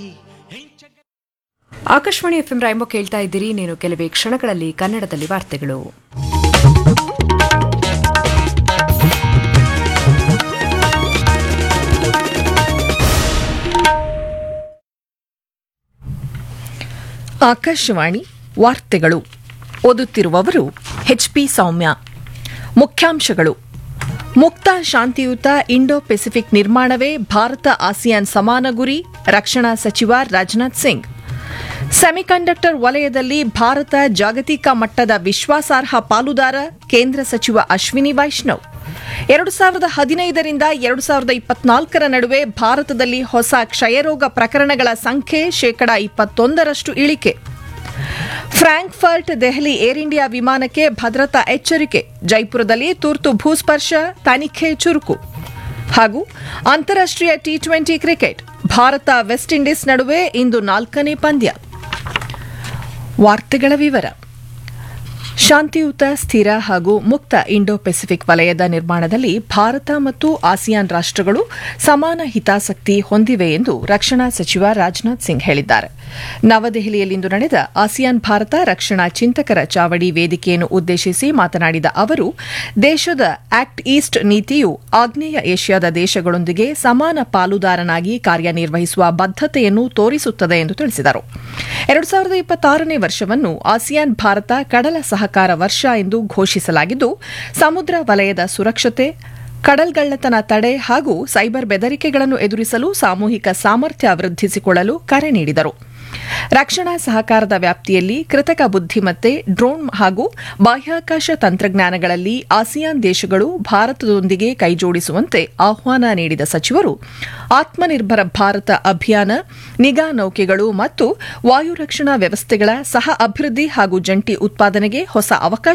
Akashvani FM ರಾಯಂಬ ಕೇಳ್ತಾ ಇದ್ದೀರಿ ನೀನು ಕೆಲವೇ ಕ್ಷಣಗಳಲ್ಲಿ ಕನ್ನಡದಲ್ಲಿ ವಾರ್ತೆಗಳು ಆಕಾಶವಾಣಿ ವಾರ್ತೆಗಳು ಓದುತ್ತಿರುವವರು ಎಚ್ಪಿ ಸೌಮ್ಯ ಮುಖ್ಯಾಂಶಗಳು ಮುಕ್ತ ಶಾಂತಿಯುತ ಇಂಡೋ ಪೆಸಿಫಿಕ್ ನಿರ್ಮಾಣವೇ ಭಾರತ ಆಸಿಯಾನ್ ಸಮಾನ ಗುರಿ ರಕ್ಷಣಾ ಸಚಿವ ರಾಜನಾಥ್ ಸಿಂಗ್ ಸೆಮಿಕಂಡಕ್ಟರ್ ವಲಯದಲ್ಲಿ ಭಾರತ ಜಾಗತಿಕ ಮಟ್ಟದ ವಿಶ್ವಾಸಾರ್ಹ ಪಾಲುದಾರ ಕೇಂದ್ರ ಸಚಿವ ಅಶ್ವಿನಿ ವೈಷ್ಣವ್ ಎರಡು ಸಾವಿರದ ಹದಿನೈದರಿಂದ ಎರಡು ಸಾವಿರದ ಇಪ್ಪತ್ನಾಲ್ಕರ ನಡುವೆ ಭಾರತದಲ್ಲಿ ಹೊಸ ಕ್ಷಯರೋಗ ಪ್ರಕರಣಗಳ ಸಂಖ್ಯೆ ಶೇಕಡಾ ಇಪ್ಪತ್ತೊಂದರಷ್ಟು ಇಳಿಕೆ ಫ್ರಾಂಕ್ಫರ್ಟ್ ದೆಹಲಿ ಏರ್ ಇಂಡಿಯಾ ವಿಮಾನಕ್ಕೆ ಭದ್ರತಾ ಎಚ್ಚರಿಕೆ ಜೈಪುರದಲ್ಲಿ ತುರ್ತು ಭೂಸ್ಪರ್ಶ ತನಿಖೆ ಚುರುಕು ಹಾಗೂ ಅಂತಾರಾಷ್ಟ್ರೀಯ T twenty cricket Bharata West Indies ನಡುವೆ ಇಂದು ನಾಲ್ಕನೇ ಪಂದ್ಯ ವಾರ್ತೆಗಳ ವಿವರ ಶಾಂತಿಯುತ ಸ್ಥಿರ ಹಾಗೂ ಮುಕ್ತ ಇಂಡೋ ಪೆಸಿಫಿಕ್ ವಲಯದ ನಿರ್ಮಾಣದಲ್ಲಿ ಭಾರತ ಮತ್ತು ಆಸಿಯಾನ್ ರಾಷ್ಟ್ರಗಳು ಸಮಾನ ಹಿತಾಸಕ್ತಿ ಹೊಂದಿವೆ ಎಂದು ರಕ್ಷಣಾ ಸಚಿವ ರಾಜನಾಥ್ ಸಿಂಗ್ ಹೇಳಿದ್ದಾರೆ ನವದೆಹಲಿಯಲ್ಲಿಂದು ನಡೆದ ಆಸಿಯಾನ್ ಭಾರತ ರಕ್ಷಣಾ ಚಿಂತಕರ ಚಾವಡಿ ವೇದಿಕೆಯನ್ನು ಉದ್ದೇಶಿಸಿ ಮಾತನಾಡಿದ ಅವರು ದೇಶದ ಆಕ್ಟ್ ಈಸ್ಟ್ ನೀತಿಯು ಆಗ್ನೇಯ ಏಷ್ಯಾದ ದೇಶಗಳೊಂದಿಗೆ ಸಮಾನ ಪಾಲುದಾರನಾಗಿ ಕಾರ್ಯನಿರ್ವಹಿಸುವ ಬದ್ಧತೆಯನ್ನು ತೋರಿಸುತ್ತದೆ ಎಂದು ತಿಳಿಸಿದರು ಎರಡು ಸಾವಿರದ ಇಪ್ಪತ್ತಾರನೇ ವರ್ಷವನ್ನು ಆಸಿಯಾನ್ ಭಾರತ ಕಡಲ ಸಹಕಾರ ವರ್ಷ ಎಂದು ಘೋಷಿಸಲಾಗಿದ್ದು ಸಮುದ್ರ ವಲಯದ ಸುರಕ್ಷತೆ ಕಡಲ್ಗಳ್ಳತನ ತಡೆ ಹಾಗೂ ಸೈಬರ್ ಬೆದರಿಕೆಗಳನ್ನು ಎದುರಿಸಲು ಸಾಮೂಹಿಕ ಸಾಮರ್ಥ್ಯ ವೃದ್ಧಿಸಿಕೊಳ್ಳಲು ಕರೆ ನೀಡಿದರು ರಕ್ಷಣಾ ಸಹಕಾರದ ವ್ಯಾಪ್ತಿಯಲ್ಲಿ ಕೃತಕ ಬುದ್ಧಿಮತ್ತೆ ಡ್ರೋನ್ ಹಾಗೂ ಬಾಹ್ಯಾಕಾಶ ತಂತ್ರಜ್ಞಾನಗಳಲ್ಲಿ ಆಸಿಯಾನ್ ದೇಶಗಳು ಭಾರತದೊಂದಿಗೆ ಕೈಜೋಡಿಸುವಂತೆ ಆಹ್ವಾನ ನೀಡಿದ ಸಚಿವರು ಆತ್ಮನಿರ್ಭರ ಭಾರತ ಅಭಿಯಾನ ನಿಗಾ ನೌಕೆಗಳು ಮತ್ತು ವಾಯು ರಕ್ಷಣಾ ವ್ಯವಸ್ಥೆಗಳ ಸಹ ಅಭಿವೃದ್ಧಿ ಹಾಗೂ ಜಂಟಿ ಉತ್ಪಾದನೆಗೆ ಹೊಸ ಅವಕಾಶ